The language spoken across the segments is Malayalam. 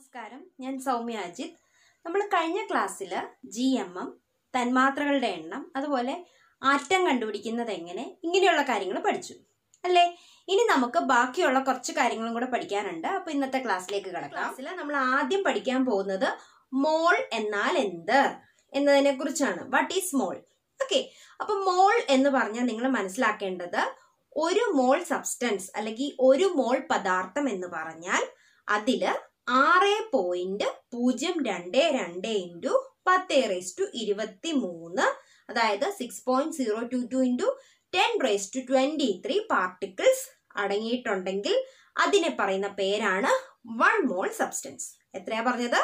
നമസ്കാരം ഞാൻ സൗമ്യ അജിത് നമ്മൾ കഴിഞ്ഞ ക്ലാസ്സിൽ ജി എം എം തന്മാത്രകളുടെ എണ്ണം അതുപോലെ ആറ്റം കണ്ടുപിടിക്കുന്നത് എങ്ങനെ ഇങ്ങനെയുള്ള കാര്യങ്ങൾ പഠിച്ചു അല്ലേ ഇനി നമുക്ക് ബാക്കിയുള്ള കുറച്ച് കാര്യങ്ങളും കൂടെ പഠിക്കാനുണ്ട് അപ്പൊ ഇന്നത്തെ ക്ലാസ്സിലേക്ക് കിടക്കാം ക്ലാസ്സിൽ നമ്മൾ ആദ്യം പഠിക്കാൻ പോകുന്നത് മോൾ എന്നാൽ എന്ത് എന്നതിനെ കുറിച്ചാണ് വാട്ട് ഈസ് മോൾ ഓക്കെ അപ്പൊ മോൾ എന്ന് പറഞ്ഞാൽ നിങ്ങൾ മനസ്സിലാക്കേണ്ടത് ഒരു മോൾ സബ്സ്റ്റൻസ് അല്ലെങ്കിൽ ഒരു മോൾ പദാർത്ഥം എന്ന് പറഞ്ഞാൽ അതില് ആറ് പോയിന്റ് പൂജ്യം രണ്ട് രണ്ട് ഇൻറ്റു പത്ത് റേസ് ടു ഇരുപത്തി മൂന്ന് അതായത് six point zero two two into ten raise to twenty three particles അടങ്ങിയിട്ടുണ്ടെങ്കിൽ അതിനെ പറയുന്ന പേരാണ് വൺ മോൾ സബ്സ്റ്റൻസ് എത്രയാ പറഞ്ഞത്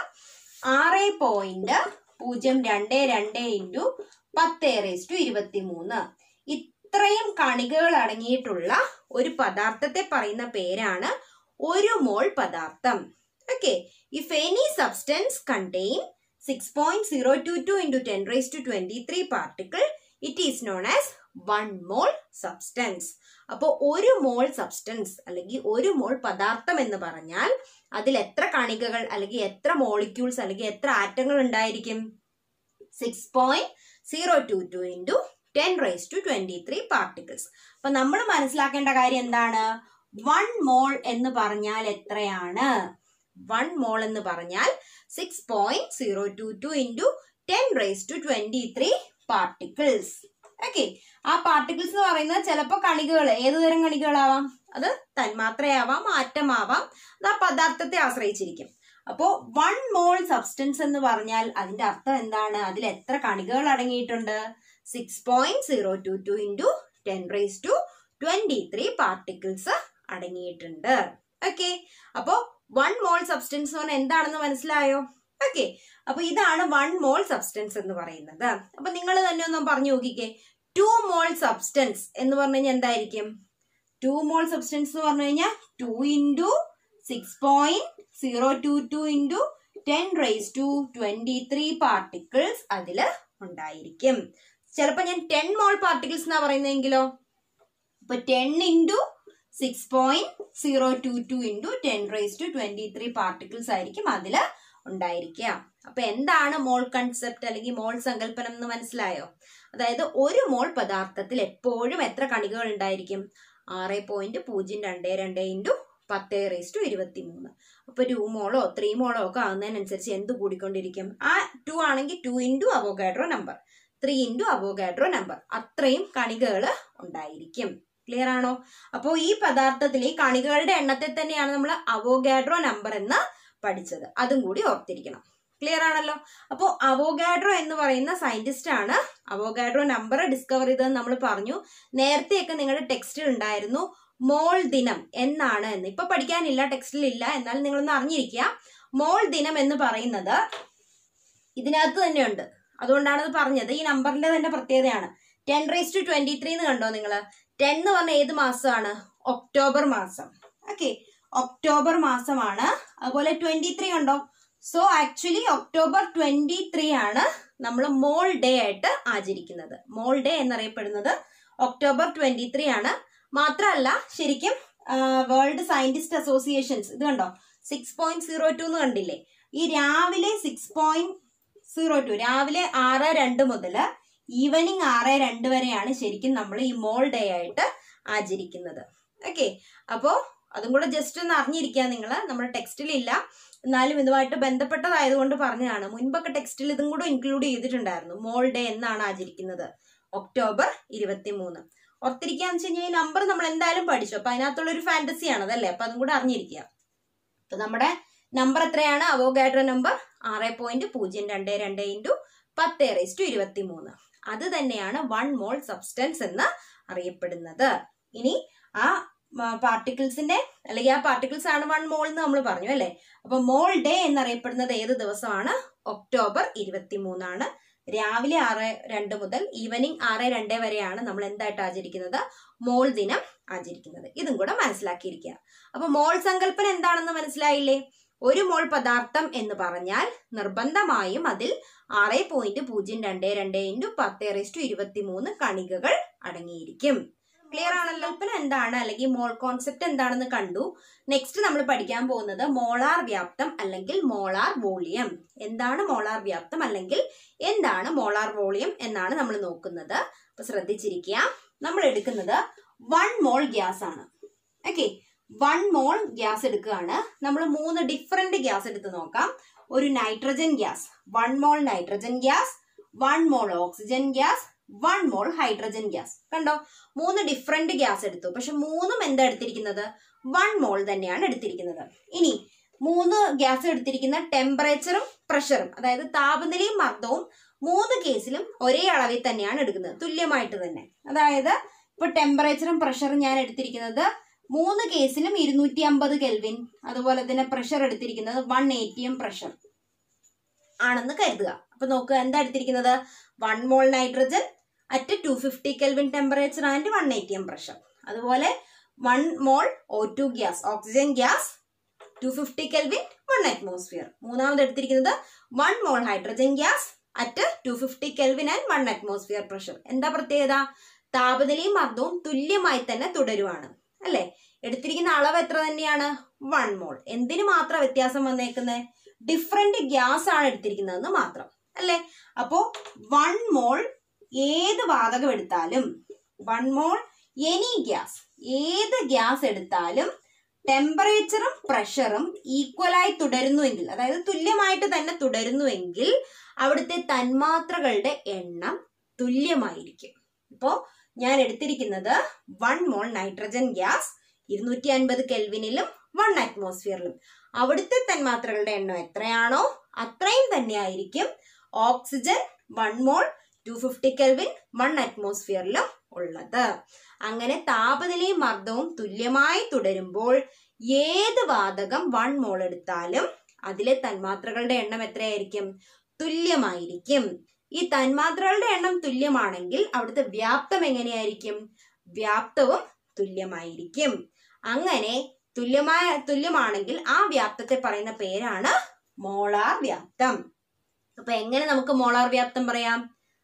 ആറ് പോയിന്റ് പൂജ്യം രണ്ട് രണ്ട് ഇൻറ്റു പത്ത് റേസ് ടു ഇരുപത്തി മൂന്ന് ഇത്രയും കണികകൾ അടങ്ങിയിട്ടുള്ള ഒരു പദാർത്ഥത്തെ പറയുന്ന പേരാണ് ഒരു മോൾ പദാർത്ഥം okay if any substance contain six point zero two two into ten raise to twenty three particle it is known as one mole substance അപ്പോൾ ഒരു മോൾ സബ്സ്റ്റൻസ് അല്ലെങ്കിൽ ഒരു മോൾ പദാർത്ഥം എന്ന് പറഞ്ഞാൽ അതിൽ എത്ര കണികകൾ അല്ലെങ്കിൽ എത്ര മോളിക്യൂൾസ് അല്ലെങ്കിൽ എത്ര ആറ്റങ്ങൾ ഉണ്ടായിരിക്കും six point zero two two into ten raise to twenty three particles അപ്പൊ നമ്മൾ മനസ്സിലാക്കേണ്ട കാര്യം എന്താണ് വൺ മോൾ എന്ന് പറഞ്ഞാൽ എത്രയാണ് വൺ മോൾ എന്ന് പറഞ്ഞാൽ six point zero two two into ten raise to twenty three particles okay ആ പാർട്ടിക്കിൾസ് എന്ന് പറയുന്നത് ചിലപ്പോൾ കണികകൾ ഏതു തരം കണികകളാവാം അത് തന്മാത്രയാവാം ആറ്റമാവാം അത് ആ പദാർത്ഥത്തെ ആശ്രയിച്ചിരിക്കും അപ്പോൾ വൺ മോൾ സബ്സ്റ്റൻസ് എന്ന് പറഞ്ഞാൽ അതിന്റെ അർത്ഥം എന്താണ് അതിൽ എത്ര കണികകൾ അടങ്ങിയിട്ടുണ്ട് six point zero two two into ten raise to twenty three particles അടങ്ങിയിട്ടുണ്ട് ഓക്കെ അപ്പോ വൺ മോൾ സബ്സ്റ്റൻസ് എന്ന് പറഞ്ഞാൽ എന്താണെന്ന് മനസ്സിലായോ ഓക്കെ അപ്പൊ ഇതാണ് വൺ മോൾ സബ്സ്റ്റൻസ് എന്ന് പറയുന്നത് അപ്പൊ നിങ്ങൾ തന്നെ ഒന്ന് പറഞ്ഞു നോക്കിക്കേ ടു മോൾ സബ്സ്റ്റൻസ് എന്ന് പറഞ്ഞു കഴിഞ്ഞാൽ എന്തായിരിക്കും ടു മോൾ സബ്സ്റ്റൻസ് എന്ന് പറഞ്ഞു കഴിഞ്ഞാൽ two into six point zero two two into ten raise to twenty three particles അതിൽ ഉണ്ടായിരിക്കും ചിലപ്പോൾ ഞാൻ ടെൻ മോൾ പാർട്ടിക്കിൾസ് എന്നാ പറയുന്നതെങ്കിലോ ഇപ്പൊ ten into six point zero two two into ten raise to twenty three particles ആയിരിക്കും അതിൽ ഉണ്ടായിരിക്കുക അപ്പൊ എന്താണ് മോൾ കൺസെപ്റ്റ് അല്ലെങ്കിൽ മോൾ സങ്കല്പനം എന്ന് മനസ്സിലായോ അതായത് ഒരു മോൾ പദാർത്ഥത്തിൽ എപ്പോഴും എത്ര കണികകൾ ഉണ്ടായിരിക്കും ആറ് പോയിന്റ് പൂജ്യം രണ്ട് രണ്ട് ഇൻറ്റു പത്ത് റേസ് ടു ഇരുപത്തി മൂന്ന് അപ്പൊ ടു മോളോ ത്രീ മോളോ ഒക്കെ ആകുന്നതിനനുസരിച്ച് എന്ത് കൂടിക്കൊണ്ടിരിക്കും ആ ടു ആണെങ്കിൽ two into Avogadro number three into Avogadro number അത്രയും കണികകൾ ഉണ്ടായിരിക്കും ക്ലിയർ ആണോ അപ്പോൾ ഈ പദാർത്ഥത്തിൽ ഈ കണികകളുടെ എണ്ണത്തെ തന്നെയാണ് നമ്മൾ അവോഗാഡ്രോ നമ്പർ എന്ന് പഠിച്ചത് അതും കൂടി ഓർത്തിരിക്കണം ക്ലിയർ ആണല്ലോ അപ്പോൾ അവോഗാഡ്രോ എന്ന് പറയുന്ന സയന്റിസ്റ്റ് ആണ് അവോഗാഡ്രോ നമ്പർ ഡിസ്കവർ ചെയ്തതെന്ന് നമ്മൾ പറഞ്ഞു നേരത്തെയൊക്കെ നിങ്ങളുടെ ടെക്സ്റ്റിൽ ഉണ്ടായിരുന്നു മോൾ ദിനം എന്നാണ് എന്ന് ഇപ്പൊ പഠിക്കാനില്ല ടെക്സ്റ്റിൽ ഇല്ല എന്നാൽ നിങ്ങളൊന്ന് അറിഞ്ഞിരിക്കുക മോൾ ദിനം എന്ന് പറയുന്നത് ഇതിനകത്ത് തന്നെയുണ്ട് അതുകൊണ്ടാണ് ഇത് പറഞ്ഞത് ഈ നമ്പറിന്റെ തന്നെ പ്രത്യേകതയാണ് ten raise to twenty three എന്ന് കണ്ടോ നിങ്ങൾ ടെൻ എന്ന് പറഞ്ഞ ഏത് മാസമാണ് ഒക്ടോബർ മാസം ഓക്കെ ഒക്ടോബർ മാസമാണ് അതുപോലെ ട്വന്റി ത്രീ ഉണ്ടോ so actually October twenty three ആണ് നമ്മൾ മോൾ ഡേ ആയിട്ട് ആചരിക്കുന്നത് മോൾ ഡേ എന്നറിയപ്പെടുന്നത് ഒക്ടോബർ ട്വന്റി ത്രീ ആണ് മാത്രമല്ല ശരിക്കും വേൾഡ് സയന്റിസ്റ്റ് അസോസിയേഷൻസ് ഇത് കണ്ടോ സിക്സ് പോയിന്റ് സീറോ ടു എന്ന് കണ്ടില്ലേ ഈ രാവിലെ സിക്സ് പോയിന്റ് സീറോ ടു രാവിലെ ആറ് രണ്ട് മുതൽ ഈവനിങ് ആറ് രണ്ട് വരെയാണ് ശരിക്കും നമ്മൾ ഈ മോൾ ഡേ ആയിട്ട് ആചരിക്കുന്നത് ഓക്കെ അപ്പോൾ അതും കൂടെ ജസ്റ്റ് ഒന്ന് അറിഞ്ഞിരിക്കുക നിങ്ങൾ നമ്മുടെ ടെക്സ്റ്റിൽ ഇല്ല എന്നാലും ഇതുമായിട്ട് ബന്ധപ്പെട്ടതായതുകൊണ്ട് പറഞ്ഞതാണ് മുൻപൊക്കെ ടെക്സ്റ്റിൽ ഇതും കൂടെ ഇൻക്ലൂഡ് ചെയ്തിട്ടുണ്ടായിരുന്നു മോൾ ഡേ എന്നാണ് ആചരിക്കുന്നത് ഒക്ടോബർ ഇരുപത്തി മൂന്ന് ഓർത്തിരിക്കാന്ന് വെച്ച് കഴിഞ്ഞാൽ ഈ നമ്പർ നമ്മൾ എന്തായാലും പഠിച്ചു അപ്പൊ അതിനകത്തുള്ള ഒരു ഫാന്റസി ആണ് അതല്ലേ അപ്പൊ അതും കൂടെ അറിഞ്ഞിരിക്കുക അപ്പൊ നമ്മുടെ നമ്പർ എത്രയാണ് അവോഗാഡ്രോ നമ്പർ ആറ് പോയിന്റ് പൂജ്യം രണ്ട് രണ്ട് ഇൻറ്റു പത്ത് റേസ് ടു ഇരുപത്തി മൂന്ന് അത് തന്നെയാണ് വൺ മോൾ സബ്സ്റ്റൻസ് എന്ന് അറിയപ്പെടുന്നത് ഇനി ആ പാർട്ടിക്കിൾസിന്റെ അല്ലെങ്കിൽ ആ പാർട്ടിക്കിൾസ് ആണ് വൺ മോൾ എന്ന് നമ്മൾ പറഞ്ഞു അല്ലെ അപ്പൊ മോൾ ഡേ എന്നറിയപ്പെടുന്നത് ഏത് ദിവസമാണ് ഒക്ടോബർ ഇരുപത്തി മൂന്നാണ് രാവിലെ ആറ് രണ്ട് മുതൽ ഈവനിങ് ആറ് രണ്ട് വരെയാണ് നമ്മൾ എന്തായിട്ട് ആചരിക്കുന്നത് മോൾ ദിനം ആചരിക്കുന്നത് ഇതും കൂടെ മനസ്സിലാക്കിയിരിക്കുക അപ്പൊ മോൾ സങ്കല്പന എന്താണെന്ന് മനസ്സിലായില്ലേ ഒരു മോൾ പദാർത്ഥം എന്ന് പറഞ്ഞാൽ നിർബന്ധമായും അതിൽ ആറ് പോയിന്റ് പൂജ്യം രണ്ട് രണ്ട് ഇൻറ്റു പത്ത് റേസ് ടു ഇരുപത്തി മൂന്ന് കണികകൾ അടങ്ങിയിരിക്കും ക്ലിയർ ആണല്ലോ കൽപ്പന എന്താണ് അല്ലെങ്കിൽ മോൾ കോൺസെപ്റ്റ് എന്താണെന്ന് കണ്ടു നെക്സ്റ്റ് നമ്മൾ പഠിക്കാൻ പോകുന്നത് മോളാർ വ്യാപ്തം അല്ലെങ്കിൽ മോളാർ വോളിയം എന്താണ് മോളാർ വ്യാപ്തം അല്ലെങ്കിൽ എന്താണ് മോളാർ വോളിയം എന്നാണ് നമ്മൾ നോക്കുന്നത് അപ്പൊ ശ്രദ്ധിച്ചിരിക്കുക നമ്മൾ എടുക്കുന്നത് വൺ മോൾ ഗ്യാസ് ആണ് ഓക്കെ വൺ മോൾ ഗ്യാസ് എടുക്കുകയാണ് നമ്മൾ മൂന്ന് ഡിഫറെന്റ് ഗ്യാസ് എടുത്ത് നോക്കാം ഒരു nitrogen gas one mole nitrogen gas one mole oxygen gas one mole hydrogen gas കണ്ടോ മൂന്ന് ഡിഫറെന്റ് ഗ്യാസ് എടുത്തു പക്ഷെ മൂന്നും എന്താ എടുത്തിരിക്കുന്നത് വൺ മോൾ തന്നെയാണ് എടുത്തിരിക്കുന്നത് ഇനി മൂന്ന് ഗ്യാസ് എടുത്തിരിക്കുന്ന ടെമ്പറേച്ചറും പ്രഷറും അതായത് താപനിലയും മർദ്ദവും മൂന്ന് കേസിലും ഒരേ അളവിൽ തന്നെയാണ് എടുക്കുന്നത് തുല്യമായിട്ട് തന്നെ അതായത് ഇപ്പൊ ടെമ്പറേച്ചറും പ്രഷറും ഞാൻ എടുത്തിരിക്കുന്നത് മൂന്ന് കേസിലും ഇരുന്നൂറ്റി അമ്പത് കെൽവിൻ അതുപോലെ തന്നെ പ്രഷർ എടുത്തിരിക്കുന്നത് വൺ എയ്റ്റി എം പ്രഷർ ആണെന്ന് കരുതുക അപ്പൊ നോക്കുക എന്താ എടുത്തിരിക്കുന്നത് one mole nitrogen at two fifty kelvin temperature and one A T M pressure അതുപോലെ one mole O two gas oxygen gas two fifty kelvin one atmosphere മൂന്നാമത് എടുത്തിരിക്കുന്നത് one mole hydrogen gas at two fifty kelvin and one atmosphere pressure എന്താ പ്രത്യേകത താപനിലയും മർദ്ദവും തുല്യമായി തന്നെ തുടരുവാണ് അല്ലെ എടുത്തിരിക്കുന്ന അളവ് എത്ര തന്നെയാണ് വൺ മോൾ എന്തിനു മാത്രം വ്യത്യാസം വന്നേക്കുന്നത് ഡിഫറെന്റ് ഗ്യാസ് ആണ് എടുത്തിരിക്കുന്നതെന്ന് മാത്രം അല്ലെ അപ്പോ വൺ മോൾ ഏത് വാതകം എടുത്താലും വൺ മോൾ എനി ഗ്യാസ് ഏത് ഗ്യാസ് എടുത്താലും ടെമ്പറേച്ചറും പ്രഷറും ഈക്വലായി തുടരുന്നുവെങ്കിൽ അതായത് തുല്യമായിട്ട് തന്നെ തുടരുന്നുവെങ്കിൽ അവിടുത്തെ തന്മാത്രകളുടെ എണ്ണം തുല്യമായിരിക്കും ഇപ്പോ ഞാൻ എടുത്തിരിക്കുന്നത് വൺ മോൾ നൈട്രജൻ ഗ്യാസ് ഇരുന്നൂറ്റി അൻപത് കെൽവിനിലും വൺ അറ്റ്മോസ്ഫിയറിലും അവിടുത്തെ തന്മാത്രകളുടെ എണ്ണം എത്രയാണോ അത്രയും തന്നെയായിരിക്കും oxygen one mole two fifty kelvin one അറ്റ്മോസ്ഫിയറിലും ഉള്ളത് അങ്ങനെ താപനിലയും മർദ്ദവും തുല്യമായി തുടരുമ്പോൾ ഏത് വാതകം വൺ മോൾ എടുത്താലും അതിലെ തന്മാത്രകളുടെ എണ്ണം എത്രയായിരിക്കും തുല്യമായിരിക്കും ഈ തന്മാത്രകളുടെ എണ്ണം തുല്യമാണെങ്കിൽ അവിടുത്തെ വ്യാപ്തം എങ്ങനെയായിരിക്കും വ്യാപ്തവും തുല്യമായിരിക്കും അങ്ങനെ തുല്യമായ തുല്യമാണെങ്കിൽ ആ വ്യാപ്തത്തെ പറയുന്ന പേരാണ് മോളാർ വ്യാപ്തം അപ്പൊ എങ്ങനെ നമുക്ക് മോളാർ വ്യാപ്തം പറയാം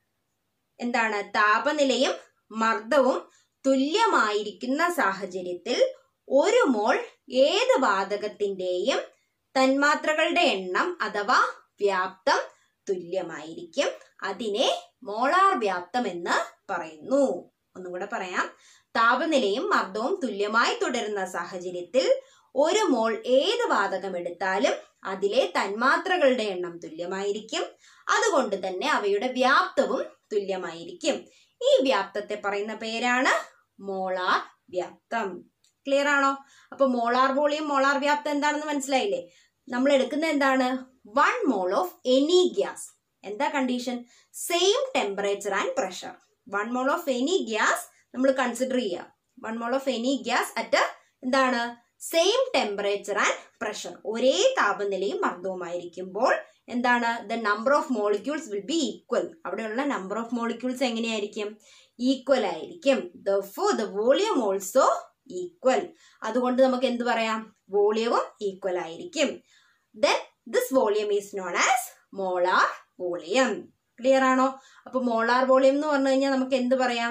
എന്താണ് താപനിലയും മർദ്ദവും തുല്യമായിരിക്കുന്ന സാഹചര്യത്തിൽ ഒരു മോൾ ഏത് വാതകത്തിന്റെയും തന്മാത്രകളുടെ എണ്ണം അഥവാ വ്യാപ്തം തുല്യമായിരിക്കും അതിനെ മോളാർ വ്യാപ്തം എന്ന് പറയുന്നു ഒന്നുകൂടെ പറയാം താപനിലയും മർദ്ദവും തുല്യമായി തുടരുന്ന സാഹചര്യത്തിൽ ഒരു മോൾ ഏത് വാതകം എടുത്താലും അതിലെ തന്മാത്രകളുടെ എണ്ണം തുല്യമായിരിക്കും അതുകൊണ്ട് തന്നെ അവയുടെ വ്യാപ്തവും തുല്യമായിരിക്കും ഈ വ്യാപ്തത്തെ പറയുന്ന പേരാണ് മോളാർ വ്യാപ്തം ക്ലിയർ ആണോ അപ്പൊ മോളാർ വോളിയം മോളാർ വ്യാപ്തം എന്താണെന്ന് മനസ്സിലായില്ലേ നമ്മൾ എടുക്കുന്ന എന്താണ് one mole of any gas എന്താ condition same temperature and pressure one mole of any gas നമ്മൾ കൺസിഡർ ചെയ്യുക one mole of any gas at എന്താണ് സെയിം ടെമ്പറേച്ചർ ആൻഡ് പ്രഷർ ഒരേ താപനിലയും മർദ്ദവുമായിരിക്കുമ്പോൾ എന്താണ് the number of molecules will be equal അവിടെയുള്ള നമ്പർ ഓഫ് മോളിക്യൂൾസ് എങ്ങനെയായിരിക്കും ഈക്വൽ ആയിരിക്കും though the volume also equal അതുകൊണ്ട് നമുക്ക് എന്ത് പറയാം വോളിയവും ഈക്വൽ ആയിരിക്കും then this volume is known as molar volume clear ആണോ അപ്പൊ മോളാർ വോളിയം എന്ന് പറഞ്ഞു കഴിഞ്ഞാൽ നമുക്ക് എന്ത് പറയാം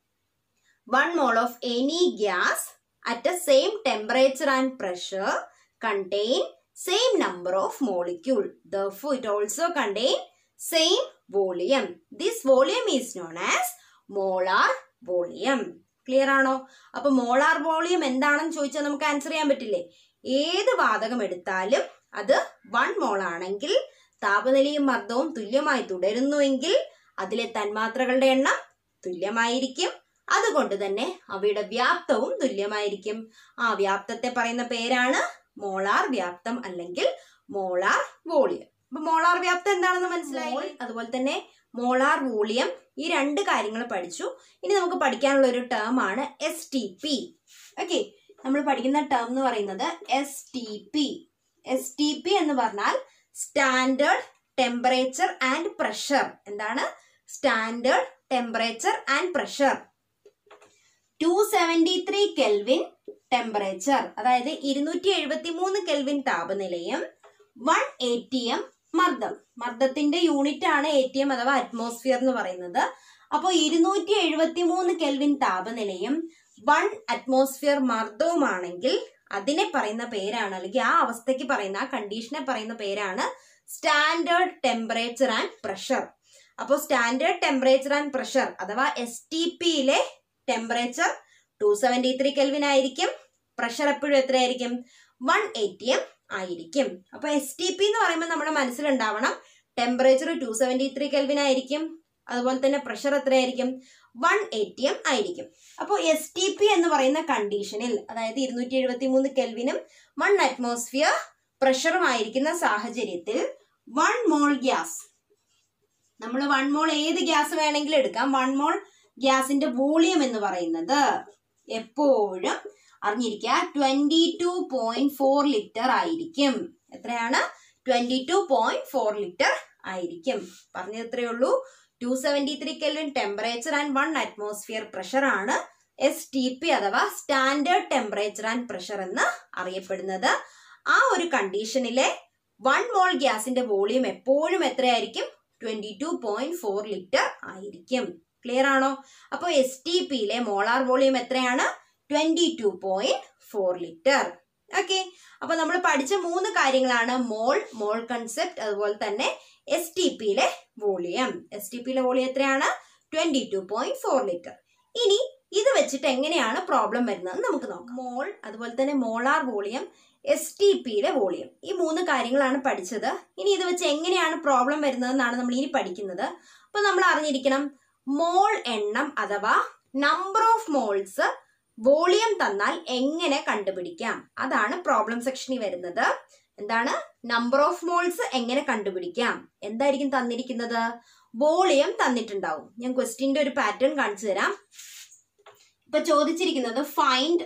one mole of any gas at a same temperature and pressure contain same number of molecule therefore it also contain same volume this volume is known as molar volume clear ആണോ അപ്പൊ മോളാർ വോളിയം എന്താണെന്ന് ചോദിച്ചാൽ നമുക്ക് ആൻസർ ചെയ്യാൻ പറ്റില്ലേ ഏത് വാതകം എടുത്താലും അത് വൺ മോൾ ആണെങ്കിൽ താപനിലയും മർദ്ദവും തുല്യമായി തുടരുന്നുവെങ്കിൽ അതിലെ തന്മാത്രകളുടെ എണ്ണം തുല്യമായിരിക്കും അതുകൊണ്ട് തന്നെ അവയുടെ വ്യാപ്തവും തുല്യമായിരിക്കും ആ വ്യാപ്തത്തെ പറയുന്ന പേരാണ് മോളാർ വ്യാപ്തം അല്ലെങ്കിൽ മോളാർ വോളിയം അപ്പൊ മോളാർ വ്യാപ്തം എന്താണെന്ന് മനസ്സിലായി അതുപോലെ തന്നെ മോളാർ വോളിയം ഈ രണ്ട് കാര്യങ്ങൾ പഠിച്ചു ഇനി നമുക്ക് പഠിക്കാനുള്ള ഒരു ടേം ആണ് എസ് ടി പി ഓക്കെ നമ്മൾ പഠിക്കുന്ന ടേം എന്ന് പറയുന്നത് S T P S T P എന്ന് പറഞ്ഞാൽ സ്റ്റാൻഡേർഡ് ടെമ്പറേച്ചർ ആൻഡ് പ്രഷർ എന്താണ് standard temperature and pressure two seventy three kelvin temperature അതായത് ഇരുന്നൂറ്റി എഴുപത്തി മൂന്ന് കെൽവിൻ താപനിലയും വൺ എ ടി എം മർദ്ദം മർദ്ദത്തിന്റെ യൂണിറ്റ് ആണ് എ ടി എം അഥവാ അറ്റ്മോസ്ഫിയർ എന്ന് പറയുന്നത് അപ്പോൾ ഇരുന്നൂറ്റി എഴുപത്തി മൂന്ന് കെൽവിൻ താപനിലയും വൺ അറ്റ്മോസ്ഫിയർ മർദ്ദവുമാണെങ്കിൽ അതിനെ പറയുന്ന പേരാണ് അല്ലെങ്കിൽ ആ അവസ്ഥയ്ക്ക് പറയുന്ന ആ കണ്ടീഷനെ പറയുന്ന പേരാണ് സ്റ്റാൻഡേർഡ് ടെമ്പറേച്ചർ ആൻഡ് പ്രഷർ അപ്പോൾ സ്റ്റാൻഡേർഡ് ടെമ്പറേച്ചർ ആൻഡ് പ്രഷർ അഥവാ എസ് ടി പിയിലെ temperature two seventy three kelvin ആയിരിക്കും പ്രഷർ എപ്പോഴും എത്രയായിരിക്കും വൺ എയ്റ്റി എം ആയിരിക്കും അപ്പൊ എസ് ടി പി എന്ന് പറയുമ്പോൾ നമ്മുടെ മനസ്സിലുണ്ടാവണം temperature two seventy three kelvin ആയിരിക്കും അതുപോലെ തന്നെ പ്രഷർ എത്രയായിരിക്കും വൺ എയ്റ്റി എം ആയിരിക്കും അപ്പോൾ എസ് ടി പി എന്ന് പറയുന്ന കണ്ടീഷനിൽ അതായത് ഇരുന്നൂറ്റി എഴുപത്തി മൂന്ന് കെൽവിനും വൺ അറ്റ്മോസ്ഫിയർ പ്രഷറും ആയിരിക്കുന്ന സാഹചര്യത്തിൽ വൺ മോൾ ഗ്യാസ് നമ്മൾ വൺ മോൾ ഏത് ഗ്യാസ് വേണമെങ്കിലും എടുക്കാം വൺ മോൾ ഗ്യാസിന്റെ വോളിയം എന്ന് പറയുന്നത് എപ്പോഴും അറിഞ്ഞിരിക്കുക twenty two point four litre ആയിരിക്കും എത്രയാണ് twenty two point four litre ആയിരിക്കും പറഞ്ഞത് എത്രയേ ഉള്ളൂ two seventy three kelvin temperature and one atmosphere pressure ആണ് എസ് ടി പി അഥവാ സ്റ്റാൻഡേർഡ് ടെമ്പറേച്ചർ ആൻഡ് പ്രഷർ എന്ന് അറിയപ്പെടുന്നത് ആ ഒരു കണ്ടീഷനിലെ വൺ മോൾ ഗ്യാസിന്റെ വോളിയം എപ്പോഴും എത്രയായിരിക്കും twenty two point four litre ആയിരിക്കും ക്ലിയർ ആണോ അപ്പോൾ എസ് ടി പിയിലെ മോളാർ വോളിയം എത്രയാണ് twenty two point four litre okay അപ്പൊ നമ്മൾ പഠിച്ച മൂന്ന് കാര്യങ്ങളാണ് മോൾ മോൾ കൺസെപ്റ്റ് അതുപോലെ തന്നെ എസ് ടി പിയിലെ വോളിയം എസ് ടി പിയിലെ വോളിയം എത്രയാണ് twenty two point four litre ഇനി ഇത് വെച്ചിട്ട് എങ്ങനെയാണ് പ്രോബ്ലം വരുന്നത് നമുക്ക് നോക്കാം മോൾ അതുപോലെ തന്നെ മോളാർ വോളിയം എസ് ടി പിയിലെ വോളിയം ഈ മൂന്ന് കാര്യങ്ങളാണ് പഠിച്ചത് ഇനി ഇത് വെച്ച് എങ്ങനെയാണ് പ്രോബ്ലം വരുന്നതെന്നാണ് നമ്മൾ ഇനി പഠിക്കുന്നത് അപ്പൊ നമ്മൾ അറിഞ്ഞിരിക്കണം മോൾ എണ്ണം അഥവാ നമ്പർ ഓഫ് മോൾസ് വോളിയം തന്നാൽ എങ്ങനെ കണ്ടുപിടിക്കാം അതാണ് പ്രോബ്ലം സെക്ഷനിൽ വരുന്നത് എന്താണ് നമ്പർ ഓഫ് മോൾസ് എങ്ങനെ കണ്ടുപിടിക്കാം എന്തായിരിക്കും തന്നിരിക്കുന്നത് വോളിയം തന്നിട്ടുണ്ടാവും ഞാൻ ക്വസ്റ്റ്യന്റെ ഒരു പാറ്റേൺ കാണിച്ചു തരാം ഇപ്പൊ ചോദിച്ചിരിക്കുന്നത് ഫൈൻഡ്